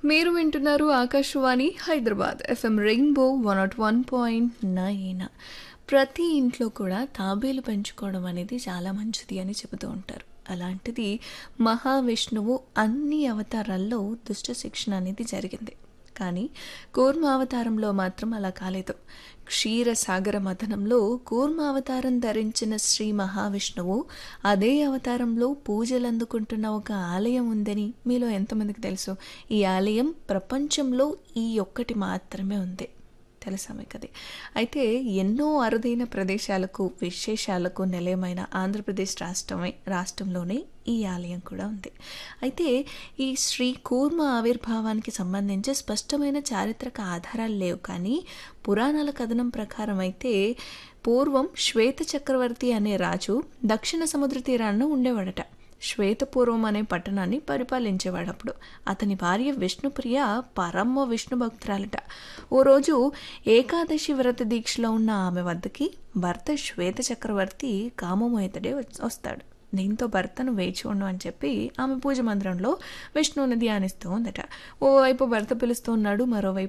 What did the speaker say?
మీరు వింటున్నారు Akashvani Hyderabad FM rainbow one nought one point nine ప్రతి ఇంట్లో కూడా తాబేలు పెంచుకోవడం అనేది చాలా మంచిది అని చెబుతూ ఉంటారు అలాంటిది మహావిష్ణువు అన్ని అవతారాల్లో దుష్ట శిక్షణ అనేది జరిగింది కానీ కూర్మ అవతారంలో మాత్రం అలా కాలేదు క్షీరసాగర మథనంలో కూర్మ అవతారం ధరించిన శ్రీ మహావిష్ణువు అదే అవతారంలో పూజలు అందుకుంటున్న ఒక ఆలయం ఉందని మీలో ఎంతమందికి తెలుసు ఈ ఆలయం ప్రపంచంలో ఈ ఒక్కటి మాత్రమే ఉంది తెలుసా మీకు అది అయితే ఎన్నో అరుదైన ప్రదేశాలకు విశేషాలకు నిలయమైన ఆంధ్రప్రదేశ్ రాష్ట్రమే రాష్ట్రంలోనే ఈ ఆలయం కూడా ఉంది అయితే ఈ శ్రీ కూర్మ ఆవిర్భావానికి సంబంధించి స్పష్టమైన చారిత్రక ఆధారాలు లేవు కానీ పురాణాల కథనం ప్రకారం అయితే పూర్వం శ్వేత చక్రవర్తి అనే రాజు దక్షిణ సముద్ర తీరాన ఉండేవాడట శ్వేతపూర్వం అనే పట్టణాన్ని పరిపాలించేవాడు అప్పుడు అతని భార్య విష్ణుప్రియ పరమ విష్ణు భక్తురాలట ఓ రోజు ఏకాదశి వ్రత దీక్షలో ఉన్న ఆమె వద్దకి భర్త శ్వేత చక్రవర్తి కామమోహితుడే వస్తాడు దీంతో భర్తను వేచి ఉండు అని చెప్పి ఆమె పూజ మందిరంలో విష్ణువుని ధ్యానిస్తూ ఉందట ఓవైపు భర్త పిలుస్తూ ఉన్నాడు మరోవైపు